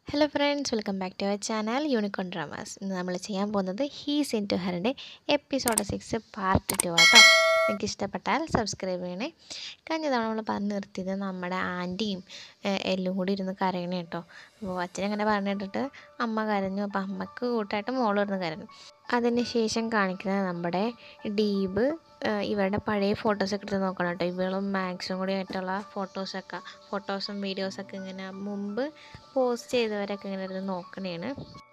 hello friends welcome back to our channel unicorn dramas ഇന്ന് നമ്മൾ ചെയ്യാൻ പോകുന്നത് ഹീസ് ഇൻ ടു ഹറിൻ്റെ എപ്പിസോഡ് സിക്സ് പാർട്ട് ടു ആട്ടോ നിങ്ങൾക്ക് ഇഷ്ടപ്പെട്ടാൽ സബ്സ്ക്രൈബ് ചെയ്യണേ കഴിഞ്ഞ തവണ നമ്മൾ പറഞ്ഞു നിർത്തിയത് നമ്മുടെ ആൻറ്റിയും ഏഹ്, എല്ലും കൂടി ഇരുന്ന് കരയണേ കേട്ടോ അപ്പോൾ അച്ഛൻ അങ്ങനെ പറഞ്ഞു കേട്ടിട്ട് അമ്മ കരഞ്ഞു അപ്പോൾ അമ്മക്ക് കൂട്ടായിട്ട് മോള് ഇരുന്ന് കരഞ്ഞു അതിന് ശേഷം കാണിക്കുന്നത് നമ്മുടെ ഡീബ് ഏഹ്, ഇവരുടെ പഴയ ഫോട്ടോസൊക്കെ എടുത്ത് നോക്കണം കേട്ടോ ഇവളും മാക്സും കൂടി ആയിട്ടുള്ള ഫോട്ടോസൊക്കെ ഫോട്ടോസും വീഡിയോസൊക്കെ ഇങ്ങനെ മുമ്പ് പോസ്റ്റ് ചെയ്തവരൊക്കെ ഇങ്ങനെ ഇരുന്ന് നോക്കണേണ്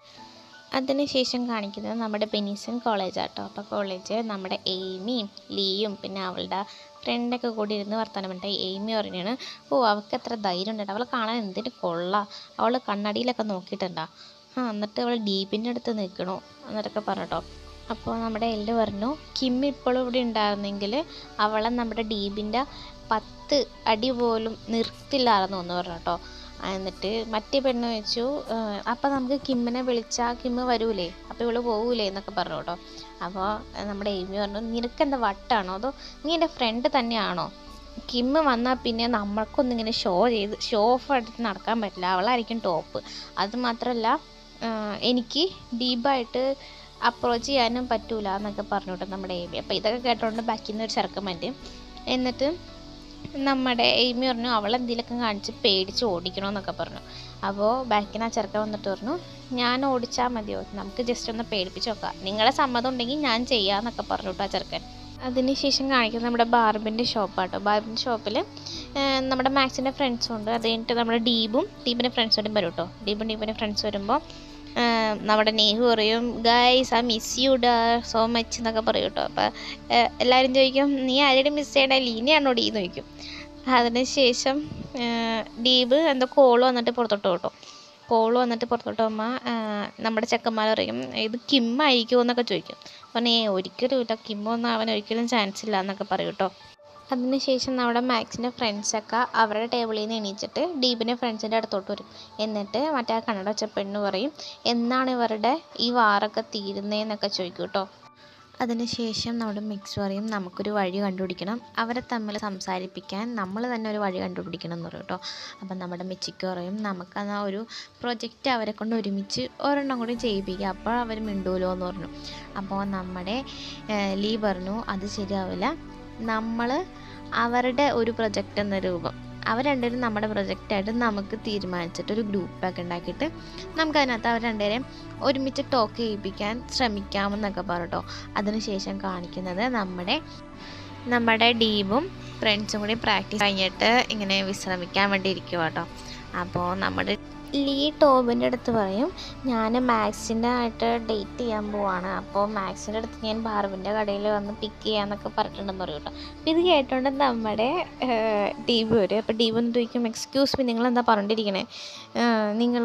അതിനുശേഷം കാണിക്കുന്നത് നമ്മുടെ ബെനീസൺ കോളേജ് ആട്ടോ അപ്പോൾ കോളേജ് നമ്മുടെ എയ്മിയും ലീയും പിന്നെ അവളുടെ ഫ്രണ്ടൊക്കെ കൂടി ഇരുന്ന് വർത്തമാനം പറഞ്ഞിട്ട് എയ്മി പറഞ്ഞാണ് ഓ അവൾക്ക് എത്ര ധൈര്യം ഉണ്ട് അവൾ കാണാൻ എന്തിന് കൊള്ളാം അവൾ കണ്ണടിയിലൊക്കെ നോക്കിയിട്ടുണ്ടാ ആ എന്നിട്ട് അവൾ ഡീപിൻ്റെ അടുത്ത് നിൽക്കണു എന്നിട്ടൊക്കെ പറഞ്ഞട്ടോ അപ്പോൾ നമ്മുടെ എല്ല് പറഞ്ഞു കിം ഇപ്പോഴും ഇവിടെ ഉണ്ടായിരുന്നെങ്കിൽ അവളെ നമ്മുടെ ഡീപിൻ്റെ പത്ത് അടി പോലും നിർത്തില്ലായിരുന്നു എന്ന് പറഞ്ഞു കേട്ടോ ആ, എന്നിട്ട് മറ്റേ പെണ്ണ് വെച്ചു അപ്പം നമുക്ക് കിമ്മിനെ വിളിച്ചാൽ കിമ്മ് വരൂലേ അപ്പോൾ ഇവള് പോകൂലേ എന്നൊക്കെ പറഞ്ഞു കേട്ടോ അപ്പോൾ നമ്മുടെ എയ്മി പറഞ്ഞു നിനക്കെന്താ വട്ടാണോ അതോ നീ എൻ്റെ ഫ്രണ്ട് തന്നെയാണോ കിമ്മ് വന്നാൽ പിന്നെ നമ്മൾക്കൊന്നും ഇങ്ങനെ ഷോ ചെയ്ത് ഷോ ഓഫ് എടുത്ത് നടക്കാൻ പറ്റില്ല അവളായിരിക്കും ടോപ്പ് അത് മാത്രമല്ല ആ, എനിക്ക് ഡീപ്പായിട്ട് അപ്രോച്ച് ചെയ്യാനും പറ്റൂല എന്നൊക്കെ പറഞ്ഞു കേട്ടോ നമ്മുടെ എയ്മി അപ്പോൾ ഇതൊക്കെ കേട്ടോണ്ട് ബാക്കിൽ നിന്ന് ഒരു ചെറുക്കൻ വരും എന്നിട്ട് നമ്മുടെ എയ്മി പറഞ്ഞു അവൾ എന്തെങ്കിലുമൊക്കെ കാണിച്ച് പേടിച്ച് ഓടിക്കണമെന്നൊക്കെ പറഞ്ഞു അപ്പോൾ ബാക്കിന് ആ ചെറുക്കൻ വന്നിട്ട് പറഞ്ഞു ഞാൻ ഓടിച്ചാൽ മതിയോ നമുക്ക് ജസ്റ്റ് ഒന്ന് പേടിപ്പിച്ച് നോക്കാം നിങ്ങളെ സമ്മതം ഉണ്ടെങ്കിൽ ഞാൻ ചെയ്യാമെന്നൊക്കെ പറഞ്ഞു കേട്ടോ ആ ചെറുക്കൻ അതിനുശേഷം കാണിക്കുന്നത് നമ്മുടെ ബാർബിൻ്റെ ഷോപ്പാട്ടോ ബാർബിൻ്റെ ഷോപ്പിൽ നമ്മുടെ മാക്സിൻ്റെ ഫ്രണ്ട്സും ഉണ്ട് അത് കഴിഞ്ഞിട്ട് നമ്മുടെ ഡീബും ഡീബിൻ്റെ ഫ്രണ്ട്സോടും വരും കേട്ടോ ഡീബും ഡീബിൻ്റെ ഫ്രണ്ട്സ് വരുമ്പോൾ നമ്മുടെ നെഹു പറയും ഗൈസ് ആ മിസ് യു ഡാ സോ മച്ച് എന്നൊക്കെ പറയും കേട്ടോ അപ്പോൾ എല്ലാവരും ചോദിക്കും നീ ആരെയും മിസ് ചെയ്യണ ലീനയാണോ ഡീ എന്ന് ചോദിക്കും അതിനുശേഷം ഡീബ് എന്തോ കോള് വന്നിട്ട് പുറത്തോട്ട് കേട്ടോ കോള് വന്നിട്ട് പുറത്തോട്ട് പോകുമ്പോൾ നമ്മുടെ ചെക്കന്മാർ പറയും ഇത് കിം ആയിരിക്കുമോ എന്നൊക്കെ ചോദിക്കും അപ്പം ഏ ഒരിക്കലും ഇല്ല കിമ്മൊന്നും അവൻ ഒരിക്കലും ചാൻസ് ഇല്ല എന്നൊക്കെ പറയും കേട്ടോ അതിനുശേഷം നമ്മുടെ മാക്സിൻ്റെ ഫ്രണ്ട്സൊക്കെ അവരുടെ ടേബിളിൽ നിന്ന് എണീച്ചിട്ട് ഡീപിൻ്റെ ഫ്രണ്ട്സിൻ്റെ അടുത്തോട്ട് വരും എന്നിട്ട് മറ്റേ ആ കണ്ണട വെച്ച പെണ്ണ് പറയും എന്നാണ് ഇവരുടെ ഈ വാറൊക്കെ തീരുന്നതെന്നൊക്കെ ചോദിക്കും കേട്ടോ അതിനുശേഷം നമ്മുടെ മിക്സ് പറയും നമുക്കൊരു വഴി കണ്ടുപിടിക്കണം അവരെ തമ്മിൽ സംസാരിപ്പിക്കാൻ നമ്മൾ തന്നെ ഒരു വഴി കണ്ടുപിടിക്കണം എന്ന് പറയും കേട്ടോ അപ്പം നമ്മുടെ മിച്ചിക്ക് പറയും നമുക്കെന്നാ ഒരു പ്രൊജക്റ്റ് അവരെ കൊണ്ട് ഒരുമിച്ച് ഒരെണ്ണം കൂടി ചെയ്യിപ്പിക്കുക അപ്പോൾ അവർ മിണ്ടൂലോ എന്ന് പറഞ്ഞു അപ്പോൾ നമ്മുടെ ഏഹ്, ലീ പറഞ്ഞു അത് ശരിയാവില്ല നമ്മൾ അവരുടെ ഒരു പ്രൊജക്റ്റ് എന്ന രൂപം അവർ രണ്ടുപേരും നമ്മുടെ പ്രൊജക്റ്റായിട്ട് നമുക്ക് തീരുമാനിച്ചിട്ട് ഒരു ഗ്രൂപ്പൊക്കെ ഉണ്ടാക്കിയിട്ട് നമുക്ക് അതിനകത്ത് അവർ രണ്ടുപേരെയും ഒരുമിച്ച് ടോക്ക് ചെയ്യിപ്പിക്കാൻ ശ്രമിക്കാമെന്നൊക്കെ പറഞ്ഞിട്ടോ അതിനുശേഷം കാണിക്കുന്നത് നമ്മുടെ നമ്മുടെ ഡീബും ഫ്രണ്ട്സും കൂടി പ്രാക്ടീസ് കഴിഞ്ഞിട്ട് ഇങ്ങനെ വിശ്രമിക്കാൻ വേണ്ടി ഇരിക്കുക കേട്ടോ അപ്പോൾ നമ്മുടെ ലീ ടോബിൻ്റെ അടുത്ത് പറയും ഞാൻ മാക്സിൻ്റെ ആയിട്ട് ഡേറ്റ് ചെയ്യാൻ പോവാണ് അപ്പോൾ മാക്സിൻ്റെ അടുത്ത് ഞാൻ ബാർബിൻ്റെ കടയിൽ വന്ന് പിക്ക് ചെയ്യാന്നൊക്കെ പറഞ്ഞിട്ടുണ്ടെന്ന് പറയും കേട്ടോ അപ്പോൾ ഇത് കേട്ടോണ്ട് നമ്മുടെ ഡീബ് വരും അപ്പോൾ ഡീബ് ഒന്ന് ചോദിക്കും എക്സ്ക്യൂസ് മീ നിങ്ങൾ എന്താ പറഞ്ഞിരിക്കണേ നിങ്ങൾ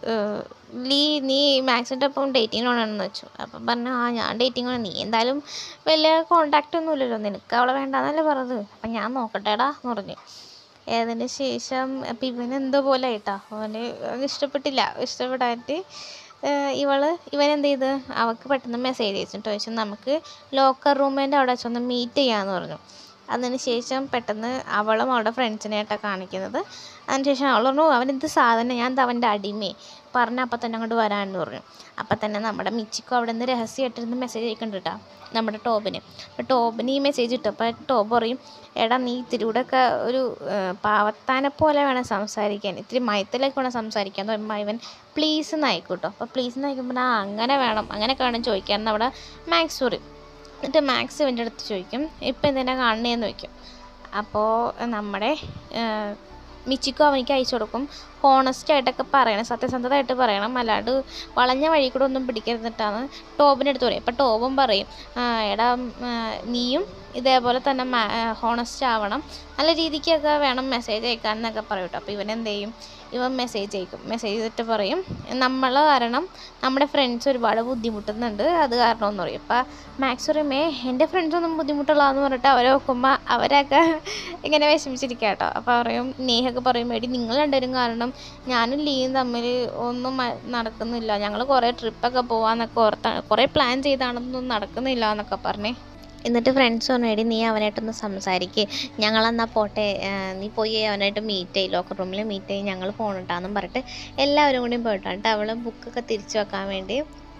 ലീ നീ മാക്സിൻ്റെ ഒപ്പം ഡേറ്റിംഗ് ആണെന്ന് വെച്ചു അപ്പം പറഞ്ഞു ആ ഞാൻ ഡേറ്റിംഗ് ആണ് നീ എന്തായാലും വലിയ കോണ്ടാക്റ്റ് ഒന്നും ഇല്ലല്ലോ നിനക്ക് അവളെ വേണ്ടാന്നല്ലേ പറഞ്ഞത് അപ്പം ഞാൻ നോക്കട്ടെടാ എന്ന് പറഞ്ഞു അതിന് ശേഷം അപ്പം ഇവന് എന്തോ പോലെ ആയിട്ടാ അവന് അവന് ഇഷ്ടപ്പെട്ടില്ല ഇഷ്ടപ്പെടായിട്ട് ഏഹ് ഇവള് ഇവൻ എന്ത് ചെയ്ത് അവൾക്ക് പെട്ടെന്ന് മെസ്സേജ് അയച്ചിട്ട് ചോദിച്ചു നമുക്ക് ലോക്കർ റൂമിൻ്റെ അവിടെ വെച്ചൊന്ന് മീറ്റ് ചെയ്യാമെന്ന് പറഞ്ഞു അതിന് ശേഷം പെട്ടെന്ന് അവളും അവളുടെ ഫ്രണ്ട്സിനെയായിട്ടാണ് കാണിക്കുന്നത് അതിനുശേഷം അവൾ പറഞ്ഞു അവനെന്ത് സാധനം ഞാൻ ദാ അവൻ്റെ അടിമേ പറഞ്ഞ അപ്പം തന്നെ അങ്ങോട്ട് വരാമെന്ന് പറഞ്ഞു അപ്പം തന്നെ നമ്മുടെ മിച്ചിക്കോ അവിടെ നിന്ന് രഹസ്യമായിട്ടിരുന്ന് മെസ്സേജ് അയക്കുന്നുണ്ട് കേട്ടോ നമ്മുടെ ടോബിന് അപ്പോൾ ടോബിന് ഈ മെസ്സേജ് ഇട്ടു അപ്പോൾ ടോബ് പറയും എടാ നീ ഇത്തിരി കൂടെയൊക്കെ ഒരു ഏഹ്, പാവത്താനെ പോലെ വേണം സംസാരിക്കാൻ ഇത്തിരി മയത്തിലേക്ക് വേണം സംസാരിക്കാൻ എന്ന് പറയുമ്പോൾ ഇവൻ പ്ലീസ് എന്ന് അയക്കും കേട്ടോ അപ്പോൾ പ്ലീസ് എന്ന് അയക്കുമ്പോൾ ആ അങ്ങനെ വേണം അങ്ങനെയൊക്കെ വേണം ചോദിക്കാൻ എന്ന് അവിടെ മാക്സ് പറയും എന്നിട്ട് മാക്സ് ഇവൻ്റെ അടുത്ത് ചോദിക്കും ഇപ്പം എന്തിനാ കാണണേന്ന് ചോദിക്കും അപ്പോൾ നമ്മുടെ ഏഹ്, മിച്ചിക്കോ അവനിക്ക് അയച്ചു കൊടുക്കും ഹോണസ്റ്റ് ആയിട്ടൊക്കെ പറയണം സത്യസന്ധതയായിട്ട് പറയണം അല്ലാണ്ട് വളഞ്ഞ വഴി കൂടെ ഒന്നും പിടിക്കരുന്നിട്ടാണ് ടോബിൻ്റെ അടുത്ത് പറയും അപ്പോൾ ടോബും പറയും "ആ, എടാ ഉം, ആ, നീയും ഇതേപോലെ തന്നെ ഹോണസ്റ്റ് ആവണം നല്ല രീതിക്കൊക്കെ വേണം മെസ്സേജ് അയക്കാൻ എന്നൊക്കെ പറയും കേട്ടോ അപ്പോൾ ഇവൻ എന്ത് ചെയ്യും ഇവൻ മെസ്സേജ് അയക്കും മെസ്സേജ് ചെയ്തിട്ട് പറയും നമ്മൾ കാരണം നമ്മുടെ ഫ്രണ്ട്സ് ഒരുപാട് ബുദ്ധിമുട്ടുന്നുണ്ട് അത് കാരണം എന്ന് പറയും അപ്പോൾ മാക്സ് പറയുമേ എൻ്റെ ഫ്രണ്ട്സ് ഒന്നും ബുദ്ധിമുട്ടുള്ളതെന്ന് പറഞ്ഞിട്ട് അവരെ നോക്കുമ്പോൾ അവരൊക്കെ ഇങ്ങനെ വിഷമിച്ചിരിക്കുക കേട്ടോ അപ്പോൾ പറയും നേഹൊക്കെ പറയും എടി നിങ്ങൾ രണ്ടുപേരും കാരണം ഞാനും ലീയും തമ്മിൽ ഒന്നും മ- നടക്കുന്നില്ല ഞങ്ങൾ കുറേ ട്രിപ്പൊക്കെ പോകാമെന്നൊക്കെ ഓർത്താണ് കുറേ പ്ലാൻ ചെയ്താണെന്നൊന്നും നടക്കുന്നില്ല എന്നൊക്കെ പറഞ്ഞേ എന്നിട്ട് ഫ്രണ്ട്സ് പറഞ്ഞു എടി നീ അവനായിട്ടൊന്ന് സംസാരിക്ക് ഞങ്ങളെന്നാൽ പോട്ടെ ആ, നീ പോയി അവനായിട്ട് മീറ്റ് ചെയ്യും ലോക്കർ റൂമിൽ മീറ്റ് ചെയ്യും ഞങ്ങൾ പോകണട്ടാന്നും പറഞ്ഞിട്ട് എല്ലാവരും കൂടിയും പോയിട്ടാണ് അവൾ ബുക്കൊക്കെ തിരിച്ചു വെക്കാൻ വേണ്ടി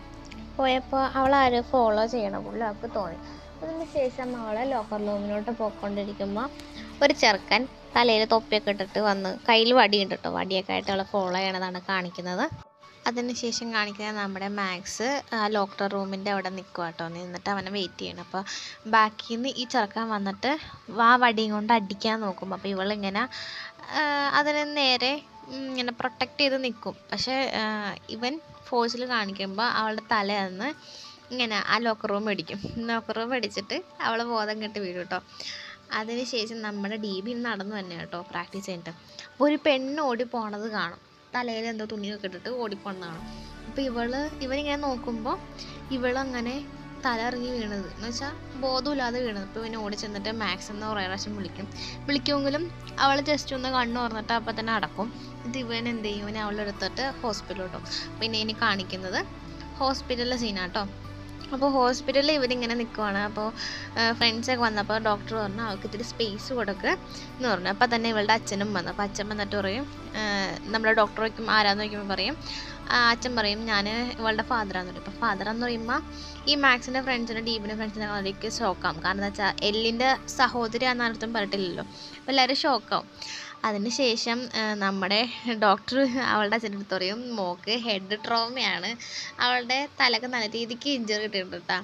പോയപ്പോൾ അവൾ ആരും ഫോളോ ചെയ്യണ പുള്ളി അവൾക്ക് തോന്നി അതിന് ശേഷം അവൾ ലോക്കർ റൂമിലോട്ട് പോയിക്കൊണ്ടിരിക്കുമ്പോൾ ഒരു ചെറുക്കൻ തലയിൽ തൊപ്പിയൊക്കെ ഇട്ടിട്ട് വന്ന് കയ്യിൽ വടിയുണ്ട് കേട്ടോ വടിയൊക്കെ ആയിട്ട് അവളെ ഫോളോ ചെയ്യണതാണ് കാണിക്കുന്നത് അതിനുശേഷം കാണിക്കുന്നത് നമ്മുടെ മാക്സ് ലോക്കർ റൂമിൻ്റെ അവിടെ നിൽക്കുക കേട്ടോ നിന്നിട്ട് അവനെ വെയിറ്റ് ചെയ്യണം അപ്പോൾ ബാക്കിൽ നിന്ന് ഈ ചെറുക്കൻ വന്നിട്ട് വാ വടിയും കൊണ്ട് അടിക്കാൻ നോക്കും അപ്പോൾ ഇവളിങ്ങനെ ആ, അതിന് നേരെ ഉം, ഇങ്ങനെ പ്രൊട്ടക്റ്റ് ചെയ്ത് നിൽക്കും പക്ഷേ ആ, ഇവൻ ഫോഴ്സിൽ കാണിക്കുമ്പോൾ അവളുടെ തല നിന്ന് ഇങ്ങനെ ആ ലോക്കർ റൂം അടിക്കും ലോക്കർ റൂം അടിച്ചിട്ട് അവൾ ബോധം കെട്ട് വീഴും കേട്ടോ അതിനുശേഷം നമ്മുടെ ഡി ബി നടന്നു തന്നെ കേട്ടോ പ്രാക്ടീസ് ചെയ്തിട്ട് അപ്പോൾ ഒരു പെണ്ണ് ഓടി പോണത് കാണും തലയിൽ എന്തോ തുണിയൊക്കെ ഇട്ടിട്ട് ഓടിപ്പോണത് കാണും അപ്പോൾ ഇവള് ഇവനിങ്ങനെ നോക്കുമ്പോൾ ഇവളങ്ങനെ തല ഇറങ്ങി വീണത് എന്ന് വെച്ചാൽ ബോധമില്ലാതെ വീണത് അപ്പോൾ ഇവനെ ഓടി ചെന്നിട്ട് മാക്സ് എന്ന് കുറേ പ്രാവശ്യം വിളിക്കും വിളിക്കുമെങ്കിലും അവൾ ജസ്റ്റ് ഒന്ന് കണ്ണു തുറന്നിട്ട് അപ്പം തന്നെ അടക്കും ഇത് ഇവൻ എന്ത് ചെയ്യും ഇവനെ അവളെ എടുത്തിട്ട് ഹോസ്പിറ്റലിലോട്ടോ പിന്നെ ഇനി കാണിക്കുന്നത് ഹോസ്പിറ്റലിലെ സീനാട്ടോ അപ്പോൾ ഹോസ്പിറ്റലിൽ ഇവരിങ്ങനെ നിൽക്കുവാണ് അപ്പോൾ ഫ്രണ്ട്സൊക്കെ വന്നപ്പോൾ ഡോക്ടർ പറഞ്ഞു അവൾക്ക് ഇത്തിരി സ്പേസ് കൊടുക്കുക എന്ന് പറഞ്ഞു അപ്പോൾ തന്നെ ഇവളുടെ അച്ഛനും വന്നു അപ്പോൾ അച്ഛൻ വന്നിട്ട് പറയും ആ, നമ്മുടെ ഡോക്ടർ വയ്ക്കും ആരാന്ന് ചോദിക്കുമ്പോൾ പറയും ആ, അച്ഛൻ പറയും ഞാൻ ഇവളുടെ ഫാദറാന്ന് പറയും അപ്പോൾ ഫാദർ എന്ന് പറയുമ്പോൾ ഈ മാക്സിൻ്റെ ഫ്രണ്ട്സിൻ്റെ ഡീപിൻ്റെ ഫ്രണ്ട്സിനെ അവർക്ക് ഷോക്കാവും കാരണം എന്താ വെച്ചാൽ എല്ലിൻ്റെ സഹോദരി എന്നർത്ഥം പറഞ്ഞിട്ടില്ലല്ലോ അപ്പോൾ എല്ലാവരും ഷോക്കാവും അതിനുശേഷം ആ, നമ്മുടെ ഡോക്ടർ അവളുടെ അച്ഛൻ്റെ അടുത്ത് പറയും മോക്ക് ഹെഡ് ട്രോമയാണ് അവളുടെ തലക്ക് നല്ല രീതിക്ക് ഇഞ്ചറി കിട്ടിയിട്ടുണ്ട് കേട്ടോ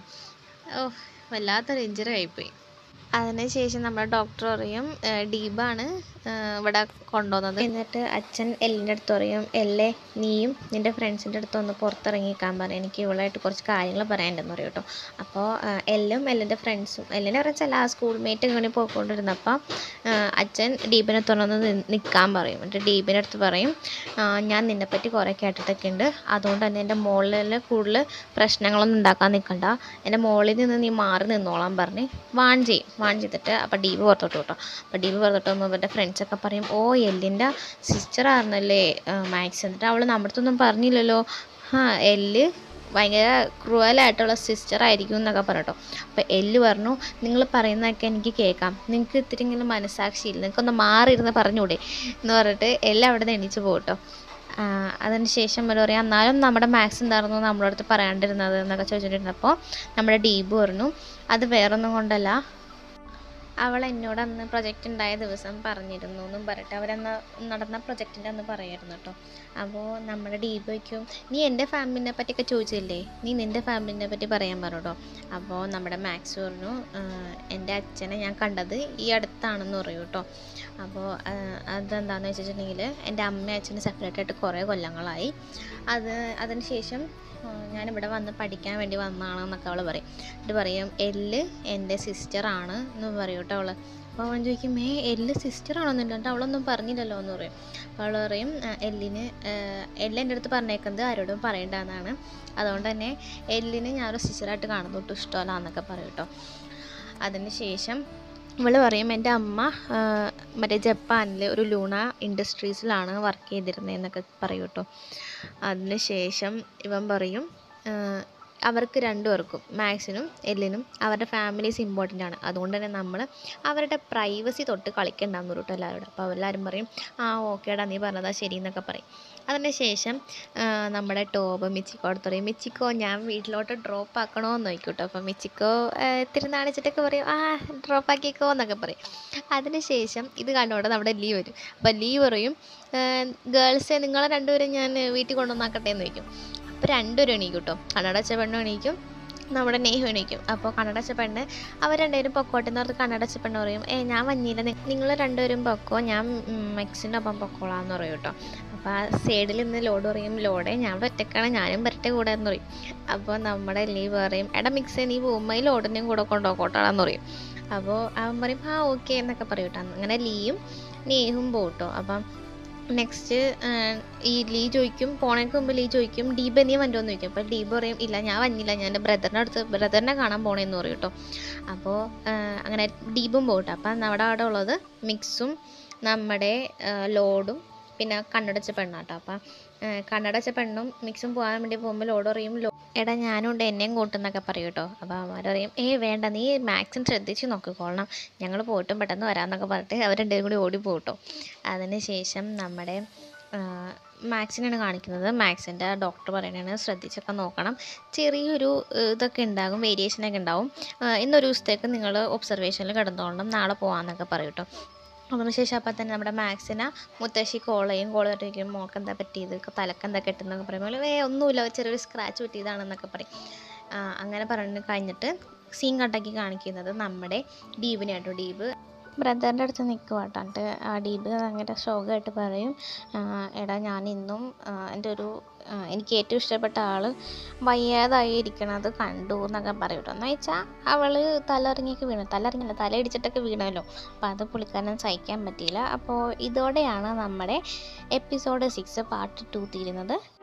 ഓ വല്ലാത്തൊരു ഇഞ്ചറി ആയിപ്പോയി അതിനുശേഷം നമ്മുടെ ഡോക്ടർ പറയും "ഏ, ഡീബാണ് ഏ, ഇവിടെ കൊണ്ടുവന്നത് എന്നിട്ട് അച്ഛൻ എല്ലിൻ്റെ അടുത്ത് പറയും എല്ലേ നീയും നിൻ്റെ ഫ്രണ്ട്സിൻ്റെ അടുത്ത് ഒന്ന് പുറത്തിറങ്ങിക്കാൻ പറയും എനിക്ക് ഇവളായിട്ട് കുറച്ച് കാര്യങ്ങൾ പറയാനുണ്ടെന്ന് പറയും കേട്ടോ അപ്പോൾ എല്ലും എല്ലിൻ്റെ ഫ്രണ്ട്സും എല്ലിനെ പറഞ്ഞാൽ ആ സ്കൂൾ മേറ്റ് ഇങ്ങനെ പോയിക്കൊണ്ടിരുന്നപ്പോൾ അച്ഛൻ ഡീപിനെ തുറന്ന് നിൽക്കാൻ പറയും എന്നിട്ട് ഡീപിൻ്റെ അടുത്ത് പറയും "ആ, ഞാൻ നിന്നെപ്പറ്റി കുറേ കേട്ടിട്ടൊക്കെ ഉണ്ട് അതുകൊണ്ട് തന്നെ എൻ്റെ മുകളിൽ കൂടുതൽ പ്രശ്നങ്ങളൊന്നും ഉണ്ടാക്കാൻ നിൽക്കണ്ട എൻ്റെ മുകളിൽ നിന്ന് നീ മാറി നിന്നോളാൻ പറഞ്ഞ് വാൺ ചെയ്യും വാൺ ചെയ്തിട്ട് അപ്പോൾ ഡീപ് പുറത്തോട്ട് കേട്ടോ അപ്പോൾ ഡീപ് പുറത്തോട്ട് പോകുമ്പോൾ ഇവരുടെ ഫ്രണ്ട്സൊക്കെ പറയും ഓ എല്ലിൻ്റെ സിസ്റ്റർ ആയിരുന്നല്ലേ മാക്സ് എന്നിട്ട് അവൾ നമ്മുടെ അടുത്തൊന്നും പറഞ്ഞില്ലല്ലോ ആ എല്ല് ഭയങ്കര ക്രൂവലായിട്ടുള്ള സിസ്റ്റർ ആയിരിക്കും എന്നൊക്കെ പറയട്ടോ അപ്പോൾ എല്ല് പറഞ്ഞു നിങ്ങൾ പറയുന്നതൊക്കെ എനിക്ക് കേൾക്കാം നിങ്ങൾക്ക് ഇത്തിരി ഇങ്ങനെ മനസ്സാക്ഷിയില്ല നിങ്ങൾക്കൊന്ന് മാറിയിരുന്ന് പറഞ്ഞൂടെ എന്ന് പറഞ്ഞിട്ട് എല്ലാം അവിടെ നിന്ന് എണീച്ച് പോകട്ടോ അതിന് ശേഷം അവർ പറയാം എന്നാലും നമ്മുടെ മാത്സ് എന്തായിരുന്നു നമ്മുടെ അടുത്ത് പറയാണ്ടിരുന്നത് എന്നൊക്കെ ചോദിച്ചിട്ടുണ്ടപ്പോൾ നമ്മുടെ ഡീബ് പറഞ്ഞു അത് വേറൊന്നും കൊണ്ടല്ല അവൾ എന്നോട് അന്ന് പ്രൊജക്റ്റ് ഉണ്ടായ ദിവസം പറഞ്ഞിരുന്നു എന്നും പറഞ്ഞിട്ട് അവരന്ന് നടന്ന പ്രൊജക്റ്റിൻ്റെ അന്ന് പറയായിരുന്നു കേട്ടോ അപ്പോൾ നമ്മുടെ ഡീബയ്ക്കും നീ എൻ്റെ ഫാമിലിനെ പറ്റിയൊക്കെ ചോദിച്ചില്ലേ നീ നിൻ്റെ ഫാമിലിനെ പറ്റി പറയാൻ പറഞ്ഞു കേട്ടോ അപ്പോൾ നമ്മുടെ മാത്സ് പറഞ്ഞു "ആഹ്, എൻ്റെ അച്ഛനെ ഞാൻ കണ്ടത് ഈ അടുത്താണെന്ന് പറയും കേട്ടോ അപ്പോൾ അതെന്താണെന്ന് വെച്ചിട്ടുണ്ടെങ്കിൽ എൻ്റെ അമ്മയും അച്ഛനും സെപ്പറേറ്റ് ആയിട്ട് കുറേ കൊല്ലങ്ങളായി അത് അതിന് ശേഷം ആ, ഞാനിവിടെ വന്ന് പഠിക്കാൻ വേണ്ടി വന്നതാണെന്നൊക്കെ അവൾ പറയും എന്നിട്ട് പറയും എല്ല് എൻ്റെ സിസ്റ്ററാണ് എന്ന് പറയും കേട്ടോ അവൾ അപ്പോൾ അവൻ ചോദിക്കും ഏ എല്ല് സിസ്റ്ററാണോന്ന് എന്നിട്ട് അവളൊന്നും പറഞ്ഞില്ലല്ലോ എന്ന് പറയും അപ്പോൾ അവൾ പറയും "ആ, എല്ലിന് ആ, എല്ല് എൻ്റെ അടുത്ത് പറഞ്ഞേക്കുന്നത് ആരോടും പറയണ്ടെന്നാണ് അതുകൊണ്ട് തന്നെ എല്ലിന് ഞാനൊരു സിസ്റ്ററായിട്ട് കാണുന്നത് ഒട്ടും ഇഷ്ടമല്ല എന്നൊക്കെ പറയും കേട്ടോ അതിന് ശേഷം ഇവൾ പറയും എൻ്റെ അമ്മ ആ, മറ്റേ ജപ്പാനിൽ ഒരു ലൂണ ഇൻഡസ്ട്രീസിലാണ് വർക്ക് ചെയ്തിരുന്നതെന്നൊക്കെ പറയും കേട്ടോ അതിന് ശേഷം ഇവൻ പറയും ആ, അവർക്ക് രണ്ടുപേർക്കും മാക്സിനും എല്ലിനും അവരുടെ ഫാമിലീസ് ഇമ്പോർട്ടൻ്റ് ആണ് അതുകൊണ്ട് തന്നെ നമ്മൾ അവരുടെ പ്രൈവസി തൊട്ട് കളിക്കണ്ടെന്ന് കേട്ടോ എല്ലാവരോടും അപ്പോൾ എല്ലാവരും പറയും ആ ഓക്കേടാ നീ പറഞ്ഞതാ ശരി എന്നൊക്കെ പറയും അതിന് ശേഷം ആ, നമ്മുടെ ടോബ് മിച്ചിക്കോ അടുത്ത് പറയും മിച്ചിക്കോ ഞാൻ വീട്ടിലോട്ട് ഡ്രോപ്പ് ആക്കണോ എന്ന് ചോദിക്കും കേട്ടോ അപ്പോൾ മിച്ചിക്കോ ആ, ഇത്തിരി നാണിച്ചിട്ടൊക്കെ പറയും ആ ഡ്രോപ്പ് ആക്കിക്കോ എന്നൊക്കെ പറയും അതിന് ശേഷം ഇത് കണ്ടോടെ നമ്മുടെ ലീ വരും അപ്പോൾ ലീ പറയും ഗേൾസെ നിങ്ങളെ രണ്ടുപേരും ഞാൻ വീട്ടിൽ കൊണ്ടുവന്നാക്കട്ടെ എന്ന് ചോദിക്കും അപ്പോൾ രണ്ടുപേരും എണീക്കും കേട്ടോ കണ്ണടച്ച പെണ്ണും എണീക്കും നമ്മുടെ നെയ്ഹു എണീക്കും അപ്പോൾ കണ്ണടച്ച പെണ്ണ് അവർ രണ്ടുപേരും പൊക്കോട്ടെ എന്ന് പറഞ്ഞ് കണ്ണടച്ച പെണ്ണ് പറയും ഏ ഞാൻ വന്നില്ല നിങ്ങൾ രണ്ടുപേരും പൊക്കോ ഞാൻ മെക്സിൻ്റെ ഒപ്പം പൊക്കോളാം എന്ന് പറയും കേട്ടോ അപ്പോൾ ആ സൈഡിൽ നിന്ന് ലോഡ് പറയും ലോഡേ ഞാൻ ഒറ്റക്കാണ് ഞാനും വരട്ടെ കൂടെ എന്ന് പറയും അപ്പോൾ നമ്മുടെ ലീവ് പറയും എടാ മിക്സേ നീ പോകുമ്പോൾ ഈ ലോഡിനെയും കൂടെ കൊണ്ടുപോക്കോട്ടാന്ന് പറയും അപ്പോൾ അവൻ പറയും ആ ഓക്കെ എന്നൊക്കെ പറയും കേട്ടോ അങ്ങനെ ലീയും നേഹും പോകും കേട്ടോ അപ്പം നെക്സ്റ്റ് ഈ ലീ ചോദിക്കും പോണേക്ക് മുമ്പ് ലീ ചോദിക്കും ഡീബ നീ വന്നോ എന്ന് ചോദിക്കും അപ്പോൾ ഡീബ പറയും ഇല്ല ഞാൻ വന്നില്ല ഞാൻ എൻ്റെ ബ്രദറിൻ്റെ അടുത്ത് ബ്രദറിനെ കാണാൻ പോണേന്ന് പറയും കേട്ടോ അപ്പോൾ അങ്ങനെ ഡീബും പോകട്ടെ അപ്പം നമ്മുടെ അവിടെ ഉള്ളത് മിക്സും നമ്മുടെ ആ, ലോഡും പിന്നെ കണ്ണടച്ച പെണ്ണാട്ടോ അപ്പം കണ്ണടച്ച പെണ്ണും മിക്സും പോകാൻ വേണ്ടി പോകുമ്പോൾ ലോഡ് പറയും ലോ എടാ ഞാനുണ്ട് എന്നെയും കൂട്ടുന്നൊക്കെ പറയും കേട്ടോ അപ്പോൾ അവന്മാർ പറയും ഏയ് വേണ്ട നീ മാക്സിമം ശ്രദ്ധിച്ച് നോക്കിക്കോളണം ഞങ്ങൾ പോയിട്ടും പെട്ടെന്ന് വരാമെന്നൊക്കെ പറഞ്ഞിട്ട് അവർ രണ്ടുപേരും കൂടി ഓടി പോകട്ടോ അതിന് ശേഷം നമ്മുടെ മാത്സിനാണ് കാണിക്കുന്നത് മാത്സിൻ്റെ ഡോക്ടർ പറയണതാണ് ശ്രദ്ധിച്ചൊക്കെ നോക്കണം ചെറിയൊരു ഏഹ്, ഇതൊക്കെ ഉണ്ടാകും വേരിയേഷനൊക്കെ ഉണ്ടാവും ആഹ് ഇന്നൊരു ദിവസത്തേക്ക് നിങ്ങൾ ഒബ്സർവേഷനിൽ കിടന്നോളണം നാളെ പോകാമെന്നൊക്കെ പറയും കേട്ടോ അതിനുശേഷം അപ്പം തന്നെ നമ്മുടെ മാത്സിനെ മുത്തശ്ശി കോൾ ചെയ്യും കോൾ ചെയ്തിരിക്കും മോൾക്ക് എന്താ പറ്റിയത് തലക്ക് എന്താ കെട്ടുന്നൊക്കെ പറയുമ്പോൾ ഏ ഒന്നുമില്ല ചെറിയൊരു സ്ക്രാച്ച് പറ്റിയതാണെന്നൊക്കെ പറയും ആ, അങ്ങനെ പറഞ്ഞു കഴിഞ്ഞിട്ട് സീൻ കട്ടാക്കി കാണിക്കുന്നത് നമ്മുടെ ഡീപിനെ കേട്ടോ ഡീപ് ബ്രദറിൻ്റെ അടുത്ത് നിൽക്കുക കേട്ടോ എന്നിട്ട് ആ ഡീപ് ഭയങ്കര ശോകമായിട്ട് പറയും ആ, എടാ ഞാൻ ഇന്നും ആ, എൻ്റെ ഒരു ആ, എനിക്ക് ഏറ്റവും ഇഷ്ടപ്പെട്ട ആൾ വയ്യാതായി ഇരിക്കണത് കണ്ടു എന്നൊക്കെ പറയും കേട്ടോ എന്ന് വെച്ചാൽ അവൾ തലയിറങ്ങിയൊക്കെ വീണു തലയിറങ്ങില്ല തല ഇടിച്ചിട്ടൊക്കെ വീണല്ലോ അപ്പോൾ അത് പുള്ളിക്കാരൻ സഹിക്കാൻ പറ്റിയില്ല അപ്പോൾ ഇതോടെയാണ് നമ്മുടെ എപ്പിസോഡ് സിക്സ് പാർട്ട് ടു തീരുന്നത്